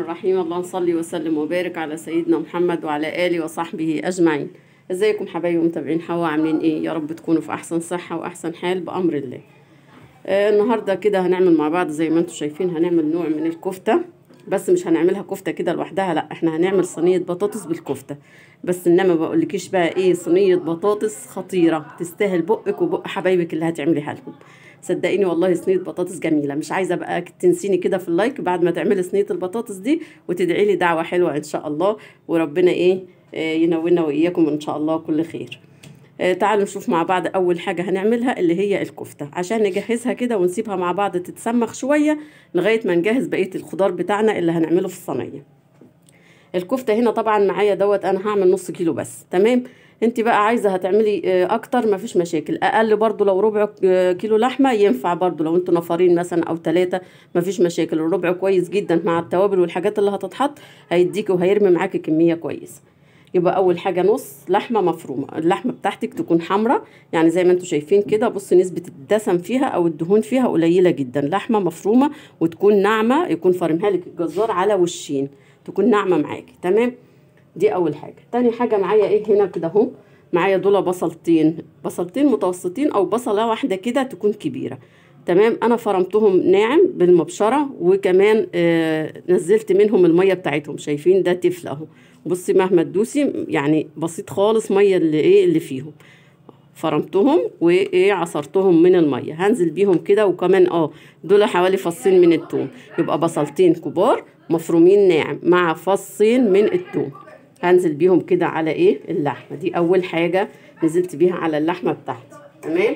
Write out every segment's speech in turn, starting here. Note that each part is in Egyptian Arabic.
الرحيم اللهم صل وسلم وبارك على سيدنا محمد وعلى آله وصحبه أجمعين ازيكم حبايبي ومتابعين حوا عاملين ايه يا رب تكونوا في احسن صحة واحسن حال بأمر الله آه النهاردة كده هنعمل مع بعض زي ما انتم شايفين هنعمل نوع من الكفتة بس مش هنعملها كفتة كده لوحدها لا احنا هنعمل صينية بطاطس بالكفتة بس انما بقولكيش بقى ايه صينية بطاطس خطيرة تستاهل بقك وبق حبايبك اللي هتعمليها لهم صدقيني والله صينيه بطاطس جميله مش عايزه بقى تنسيني كده في اللايك بعد ما تعملي صينيه البطاطس دي وتدعي لي دعوه حلوه ان شاء الله وربنا ايه آه ينولنا واياكم ان شاء الله كل خير آه تعالوا نشوف مع بعض اول حاجه هنعملها اللي هي الكفته عشان نجهزها كده ونسيبها مع بعض تتسمخ شويه لغايه ما نجهز بقيه الخضار بتاعنا اللي هنعمله في الصينيه الكفته هنا طبعا معايا دوت انا هعمل نص كيلو بس تمام انت بقى عايزه هتعملي اكتر مفيش مشاكل اقل برضو لو ربع كيلو لحمه ينفع برضو لو انتوا نفرين مثلا او ثلاثه مفيش مشاكل الربع كويس جدا مع التوابل والحاجات اللي هتتحط هيديكي وهيرمي معاكي كميه كويسه يبقى اول حاجه نص لحمه مفرومه اللحمه بتاعتك تكون حمراء يعني زي ما انتوا شايفين كده بص نسبه الدسم فيها او الدهون فيها قليله جدا لحمه مفرومه وتكون ناعمه يكون فارمها لك الجزار على وشين تكون ناعمه معاكي تمام دي اول حاجه تاني حاجه معايا ايه هنا كده اهو معايا دول بصلتين بصلتين متوسطين او بصله واحده كده تكون كبيره تمام انا فرمتهم ناعم بالمبشره وكمان آه نزلت منهم الميه بتاعتهم شايفين ده تفل اهو بصي مهما تدوسي يعني بسيط خالص ميه اللي ايه اللي فيهم فرمتهم وايه عصرتهم من الميه هنزل بيهم كده وكمان اه دول حوالي فصين من التوم يبقى بصلتين كبار مفرومين ناعم مع فصين من التوم هنزل بيهم كده على ايه اللحمه دي اول حاجه نزلت بيها على اللحمه بتاعتي تمام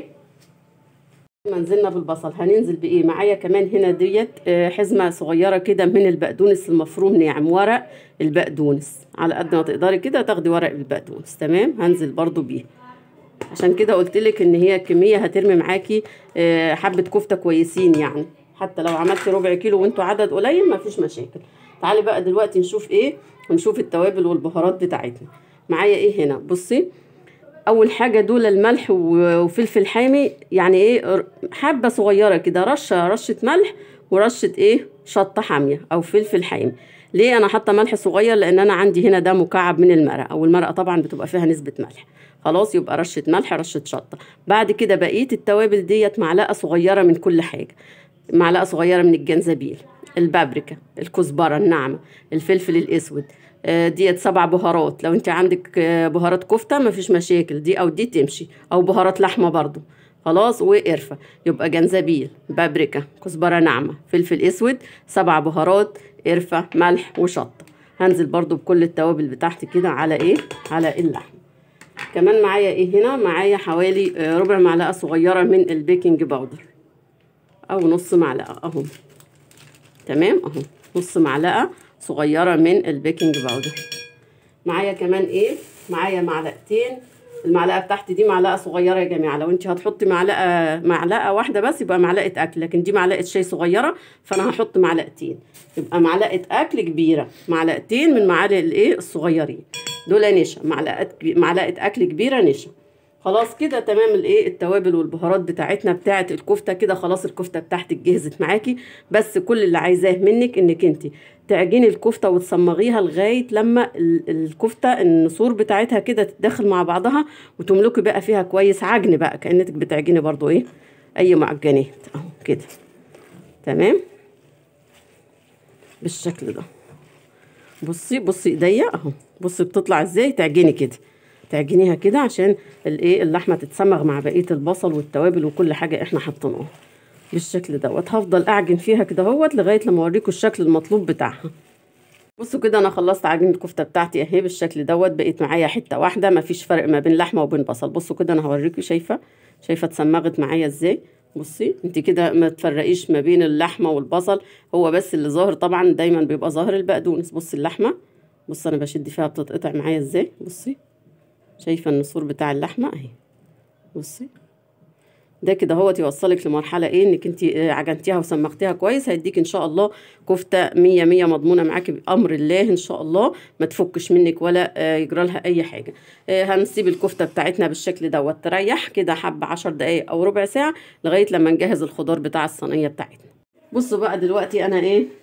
ما نزلنا بالبصل هننزل بايه معايا كمان هنا ديت حزمه صغيره كده من البقدونس المفروم ناعم ورق البقدونس على قد ما تقدري كده تاخدي ورق البقدونس تمام هنزل برضو بيه عشان كده قلت لك ان هي كميه هترمي معاكي حبه كفته كويسين يعني حتى لو عملتي ربع كيلو وانتوا عدد قليل مفيش مشاكل تعالي بقى دلوقتي نشوف ايه ونشوف التوابل والبهارات بتاعتنا معايا ايه هنا بصي اول حاجه دول الملح وفلفل حامي يعني ايه حبه صغيره كده رشه رشه ملح ورشه ايه شطه حاميه او فلفل حامي ليه انا حاطه ملح صغير لان انا عندي هنا ده مكعب من المرقه او المرقه طبعا بتبقى فيها نسبه ملح خلاص يبقى رشه ملح رشه شطه بعد كده بقيه التوابل ديت معلقه صغيره من كل حاجه معلقه صغيره من الجنزبيل البابريكا الكزبره الناعمه الفلفل الاسود ديت سبع بهارات لو انت عندك بهارات كفته مفيش مشاكل دي او دي تمشي او بهارات لحمه برضو خلاص وقرفه يبقى جنزبيل بابريكا كزبره ناعمه فلفل اسود سبع بهارات قرفه ملح وشطه هنزل برضو بكل التوابل بتاعتي كده على ايه على اللحم كمان معايا ايه هنا معايا حوالي ربع معلقه صغيره من البيكنج باودر او نص معلقه اهو تمام اهو نص معلقه صغيره من البيكنج باودر معايا كمان ايه معايا معلقتين المعلقه بتاعتي دي معلقه صغيره يا جماعه لو انت هتحطي معلقه معلقه واحده بس يبقى معلقه اكل لكن دي معلقه شاي صغيره فانا هحط معلقتين يبقى معلقه اكل كبيره معلقتين من معالق الايه الصغيرين دول نشا معلقه معلقه اكل كبيره نشا خلاص كده تمام الايه التوابل والبهارات بتاعتنا بتاعه الكفته كده خلاص الكفته بتاعتك جهزت معاكي بس كل اللي عايزاه منك انك انت تعجني الكفته وتصمغيها لغايه لما الكفته النسور بتاعتها كده تتداخل مع بعضها وتملكي بقى فيها كويس عجن بقى كانك بتعجني برضو ايه اي معجنات اهو كده تمام بالشكل ده بصي بصي ايديا اهو بصي بتطلع ازاي تعجني كده تعجنيها كده عشان الايه اللحمه تتسمغ مع بقيه البصل والتوابل وكل حاجه احنا حاطينها بالشكل دوت هفضل اعجن فيها كده اهوت لغايه لما اوريكم الشكل المطلوب بتاعها بصوا كده انا خلصت عجين الكفته بتاعتي اهي بالشكل دوت بقيت معايا حته واحده مفيش فرق ما بين لحمه وبين بصل بصوا كده انا هوريكم شايفه شايفه اتسمغت معايا ازاي بصي انت كده ما تفرقيش ما بين اللحمه والبصل هو بس اللي ظاهر طبعا دايما بيبقى ظاهر البقدونس بصي اللحمه بصي انا بشد فيها بتتقطع معايا ازاي بصي شايفه النسور بتاع اللحمه اهي بصي ده كده هو يوصلك لمرحله ايه انك انت عجنتيها وسمختيها كويس هيديك ان شاء الله كفته مية مية مضمونه معاكي بامر الله ان شاء الله ما تفكش منك ولا يجرى لها اي حاجه هنسيب الكفته بتاعتنا بالشكل دوت تريح كده حبه عشر دقايق او ربع ساعه لغايه لما نجهز الخضار بتاع الصينيه بتاعتنا بصوا بقى دلوقتي انا ايه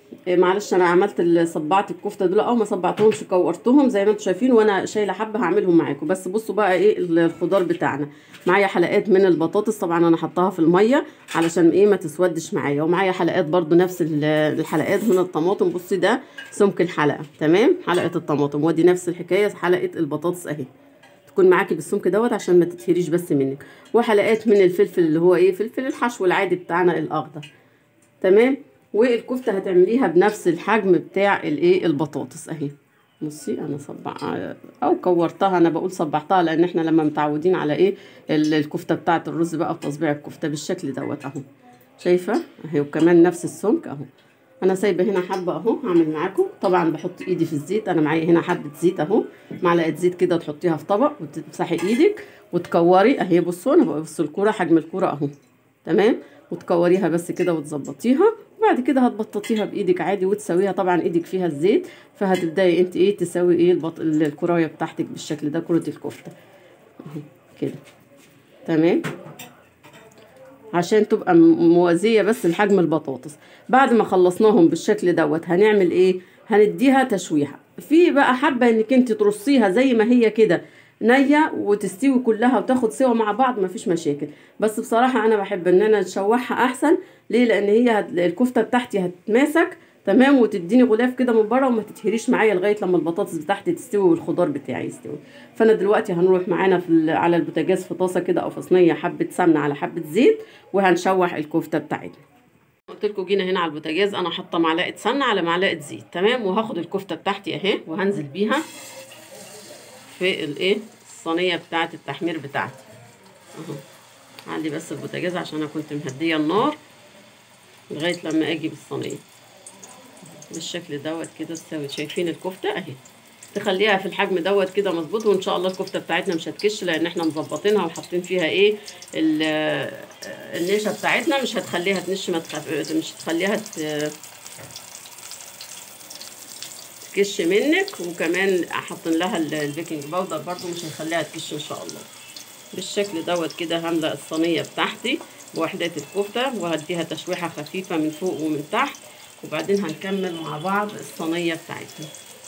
إيه معلش انا عملت ال- صبعت الكفته دول او ما صبعتهمش كورتهم زي ما انتم شايفين وانا شايله حبه هعملهم معاكم بس بصوا بقى ايه ال- الخضار بتاعنا معايا حلقات من البطاطس طبعا انا حطاها في الميه علشان ايه ما تسودش معايا ومعايا حلقات برضو نفس ال- الحلقات من الطماطم بصي ده سمك الحلقه تمام حلقه الطماطم ودي نفس الحكايه حلقه البطاطس اهي تكون معاكي بالسمك دوت عشان ما تتهريش بس منك وحلقات من الفلفل اللي هو ايه فلفل الحشو العادي بتاعنا الاخضر تمام والكفته هتعمليها بنفس الحجم بتاع الايه البطاطس اهي بصي انا صبع او كورتها انا بقول صبعتها لان احنا لما متعودين على ايه ال- الكفته بتاعه الرز بقى وتصبيع الكفته بالشكل دوت اهو شايفه اهي وكمان نفس السمك اهو انا سايبه هنا حبه اهو هعمل معاكم طبعا بحط ايدي في الزيت انا معايا هنا حبه زيت اهو معلقه زيت كده تحطيها في طبق وتمسحي ايدك وتكوري اهي بصوا انا ببص الكوره حجم الكوره اهو تمام وتكوريها بس كده وتظبطيها وبعد كده هتبططيها بايدك عادي وتسويها طبعا ايدك فيها الزيت فهتبداي انت ايه تسوي ايه البط... الكرايه بتاعتك بالشكل ده كره الكفته اهو كده تمام عشان تبقى م- موازية بس لحجم البطاطس بعد ما خلصناهم بالشكل دوت هنعمل ايه هنديها تشويحة في بقى حابة انك انت ترصيها زي ما هي كده نية وتستوي كلها وتاخد سوا مع بعض مفيش مشاكل بس بصراحة انا بحب ان انا اشوحها احسن ليه لان هي هت... الكفتة بتاعتي هتتماسك تمام وتديني غلاف كده من بره وما تتهريش معايا لغايه لما البطاطس بتاعتي تستوي والخضار بتاعي يستوي فانا دلوقتي هنروح معانا في ال- على البوتاجاز في طاسه كده او في صينيه حبه سمنه على حبه زيت وهنشوح الكفته بتاعتنا قلت لكم جينا هنا على البوتاجاز انا حاطه معلقه سمنه على معلقه زيت تمام وهاخد الكفته بتاعتي اهي وهنزل بيها في الايه الصينيه بتاعه التحمير بتاعتي اهو عندي بس البوتاجاز عشان انا كنت مهديه النار لغايه لما اجي بالصينيه بالشكل دوت كده تساوي شايفين الكفته اهي تخليها في الحجم دوت كده مظبوط وان شاء الله الكفته بتاعتنا مش هتكش لان احنا مظبطينها وحاطين فيها ايه ال- النشا بتاعتنا مش هتخليها تنش ما تخف... مش هتخليها ت... تكش منك وكمان حاطين لها ال- البيكنج باودر برضو مش هيخليها تكش ان شاء الله بالشكل دوت كده هملأ الصينية بتاعتي بوحدات الكفتة وهديها تشويحة خفيفة من فوق ومن تحت وبعدين هنكمل مع بعض الصينية بتاعتنا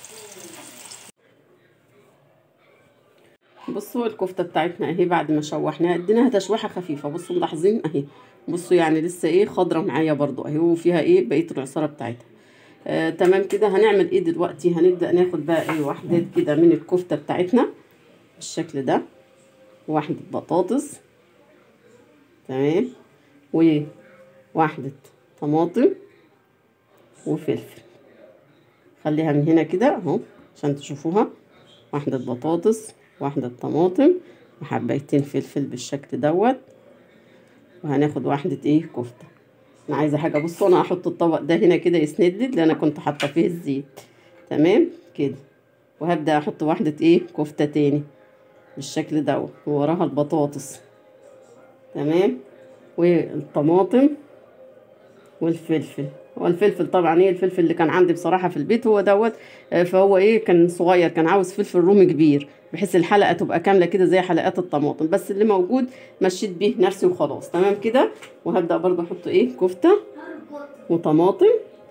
بصوا الكفتة بتاعتنا اهي بعد ما شوحناها اديناها تشويحة خفيفة بصوا ملاحظين اهي بصوا يعني لسه ايه خضرة معايا برضو اهي وفيها ايه بقية العصارة بتاعتها آه تمام كده هنعمل ايه دلوقتي هنبدأ ناخد بقى ايه وحدات كده من الكفتة بتاعتنا بالشكل ده واحدة بطاطس تمام وواحدة طماطم وفلفل خليها من هنا كده اهو عشان تشوفوها واحدة بطاطس واحدة طماطم وحبايتين فلفل بالشكل دوت وهناخد واحدة ايه كفتة انا عايزة حاجة بصوا انا هحط الطبق ده هنا كده يسند لي اللي انا كنت حاطة فيه الزيت تمام كده وهبدأ احط واحدة ايه كفتة تاني بالشكل دوت ووراها البطاطس تمام والطماطم والفلفل هو الفلفل طبعا ايه الفلفل اللي كان عندي بصراحه في البيت هو دوت آه، فهو ايه كان صغير كان عاوز فلفل رومي كبير بحيث الحلقه تبقى كامله كده زي حلقات الطماطم بس اللي موجود مشيت بيه نفسي وخلاص تمام كده وهبدا برضه احط ايه كفته وطماطم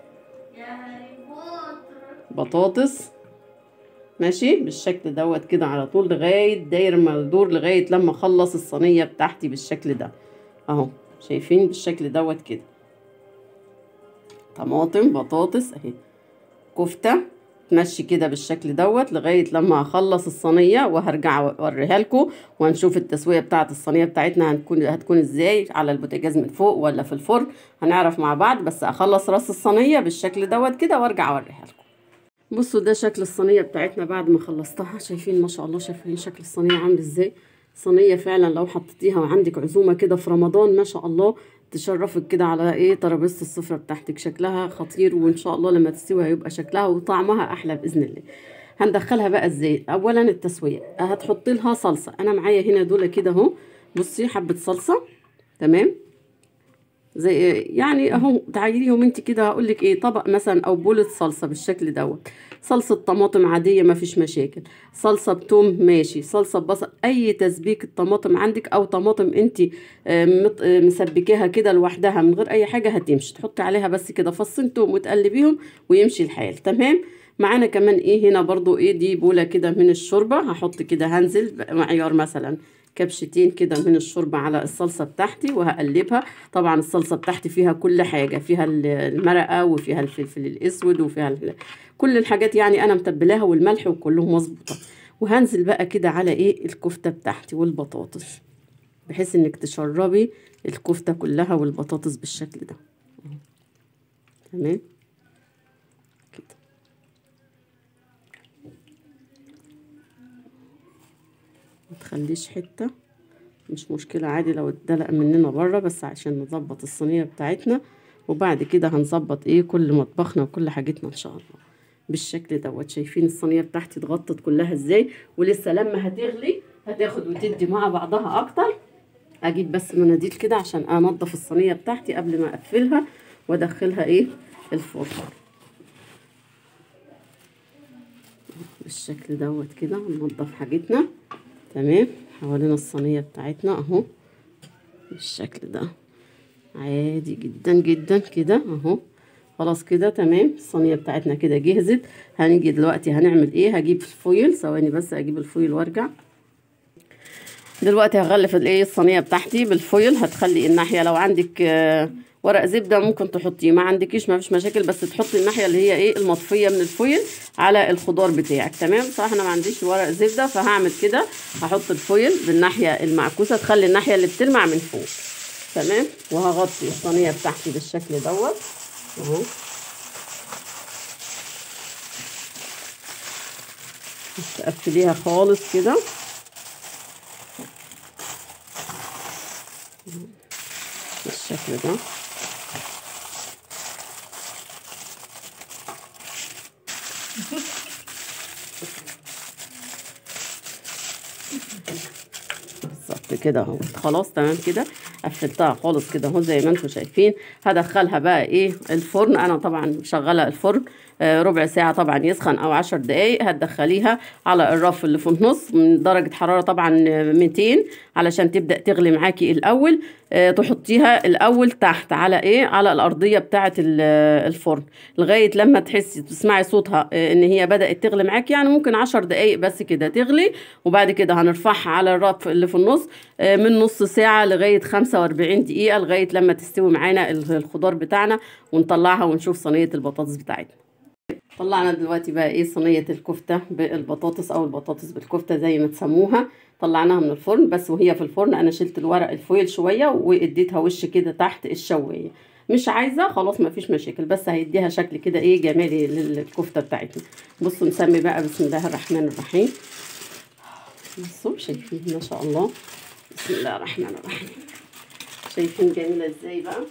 بطاطس ماشي بالشكل دوت كده على طول لغايه داير ما يدور لغايه لما اخلص الصينيه بتاعتي بالشكل ده اهو شايفين بالشكل دوت كده طماطم بطاطس اهي كفته تمشي كده بالشكل دوت لغايه لما اخلص الصينيه وهرجع اوريها لكم وهنشوف التسويه بتاعه الصينيه بتاعتنا هتكون هتكون ازاي على البوتاجاز من فوق ولا في الفرن هنعرف مع بعض بس اخلص راس الصينيه بالشكل دوت كده وارجع اوريها لكم بصوا ده شكل الصينيه بتاعتنا بعد ما خلصتها شايفين ما شاء الله شايفين شكل الصينيه عامل ازاي صينيه فعلا لو حطيتيها وعندك عزومه كده في رمضان ما شاء الله تشرفك كده على ايه ترابيزه السفره بتاعتك شكلها خطير وان شاء الله لما تستوي هيبقى شكلها وطعمها احلى باذن الله هندخلها بقى ازاي اولا التسويه هتحطي لها صلصه انا معايا هنا دول كده اهو بصي حبه صلصه تمام زي يعني اهو تعايريهم انت كده هقول لك ايه طبق مثلا او بولة صلصه بالشكل دوت صلصة طماطم عادية ما فيش مشاكل صلصة بتوم ماشي صلصة بصل أي تسبيك الطماطم عندك أو طماطم أنت مسبكاها كده لوحدها من غير أي حاجة هتمشي تحطي عليها بس كده فصين توم وتقلبيهم ويمشي الحال تمام معانا كمان ايه هنا برضو ايه دي بولة كده من الشوربة هحط كده هنزل معيار مثلا كبشتين كده من الشوربة على الصلصة بتاعتي وهقلبها طبعا الصلصة بتاعتي فيها كل حاجة فيها المرقة وفيها الفلفل الأسود وفيها كل الحاجات يعني أنا متبلاها والملح وكلهم مظبوطة وهنزل بقى كده على ايه الكفتة بتاعتي والبطاطس بحيث انك تشربي الكفتة كلها والبطاطس بالشكل ده تمام كده متخليش حتة مش مشكلة عادي لو اتدلق مننا بره بس عشان نظبط الصينية بتاعتنا وبعد كده هنظبط ايه كل مطبخنا وكل حاجتنا ان شاء الله بالشكل دوت شايفين الصينية بتاعتي اتغطت كلها ازاي ولسه لما هتغلي هتاخد وتدي مع بعضها اكتر اجيب بس مناديل كده عشان انضف الصينية بتاعتي قبل ما اقفلها وادخلها ايه الفرن بالشكل دوت كده ننضف حاجتنا تمام حوالين الصينية بتاعتنا اهو بالشكل ده عادي جدا جدا كده اهو خلاص كده تمام الصينيه بتاعتنا كده جهزت هنيجي دلوقتي هنعمل ايه هجيب الفويل ثواني بس اجيب الفويل وارجع دلوقتي هغلف الايه الصينيه بتاعتي بالفويل هتخلي الناحيه لو عندك آه ورق زبده ممكن تحطيه ما عندكيش ما فيش مشاكل بس تحطي الناحيه اللي هي ايه المطفيه من الفويل على الخضار بتاعك تمام صراحه انا ما عنديش ورق زبده فهعمل كده هحط الفويل بالناحيه المعكوسه تخلي الناحيه اللي بتلمع من فوق تمام وهغطي الصينيه بتاعتي بالشكل دوت اهو تقفليها خالص كده بالشكل ده بالظبط كده اهو خلاص تمام كده قفلتها خالص كده اهو زي ما انتم شايفين هدخلها بقى ايه الفرن انا طبعا مشغله الفرن آه ربع ساعه طبعا يسخن او عشر دقايق هتدخليها على الرف اللي في النص من درجه حراره طبعا 200 علشان تبدا تغلي معاكي الاول آه تحطيها الاول تحت على ايه على الارضيه بتاعه الفرن لغايه لما تحسي تسمعي صوتها آه ان هي بدات تغلي معاكي يعني ممكن عشر دقايق بس كده تغلي وبعد كده هنرفعها على الرف اللي في النص من نص ساعه لغايه 45 دقيقه لغايه لما تستوي معانا الخضار بتاعنا ونطلعها ونشوف صينيه البطاطس بتاعتنا طلعنا دلوقتي بقى ايه صينيه الكفته بالبطاطس او البطاطس بالكفته زي ما تسموها طلعناها من الفرن بس وهي في الفرن انا شلت الورق الفويل شويه واديتها وش كده تحت الشوايه مش عايزه خلاص ما فيش مشاكل بس هيديها شكل كده ايه جمالي للكفته بتاعتنا بصوا نسمي بقى بسم الله الرحمن الرحيم بصوا شايفين ما شاء الله بسم الله الرحمن الرحيم شايفين جميله ازاي بقى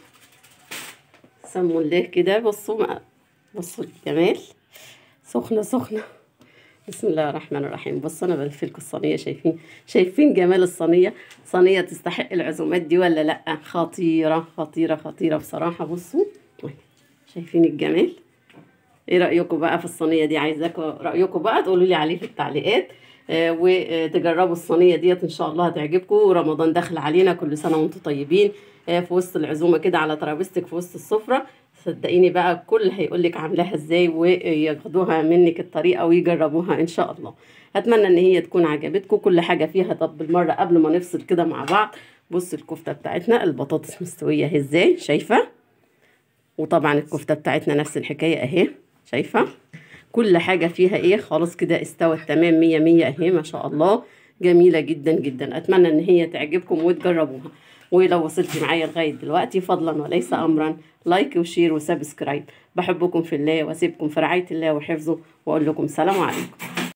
سموا الله كده بصوا بصوا الجمال سخنه سخنه بسم الله الرحمن الرحيم بصوا انا بلفلكوا الصينيه شايفين شايفين جمال الصينيه صينيه تستحق العزومات دي ولا لا خطيره خطيره خطيره بصراحه بصوا شايفين الجمال ايه رايكم بقى في الصينيه دي عايزاكم رايكم بقى تقولوا لي عليه في التعليقات آه وتجربوا الصينيه ديت ان شاء الله هتعجبكم رمضان داخل علينا كل سنه وانتم طيبين آه في وسط العزومه كده على ترابيزتك في وسط السفره صدقيني بقى الكل هيقول لك عاملاها ازاي وياخدوها منك الطريقه ويجربوها ان شاء الله اتمنى ان هي تكون عجبتكم كل حاجه فيها طب بالمره قبل ما نفصل كده مع بعض بصوا الكفته بتاعتنا البطاطس مستويه ازاي شايفه وطبعا الكفته بتاعتنا نفس الحكايه اهي شايفه كل حاجه فيها ايه خلاص كده استوت تمام مية مية اهي ما شاء الله جميله جدا جدا اتمنى ان هي تعجبكم وتجربوها ولو وصلتي معايا لغايه دلوقتي فضلا وليس امرا لايك وشير وسبسكرايب بحبكم في الله واسيبكم في رعايه الله وحفظه واقول لكم سلام عليكم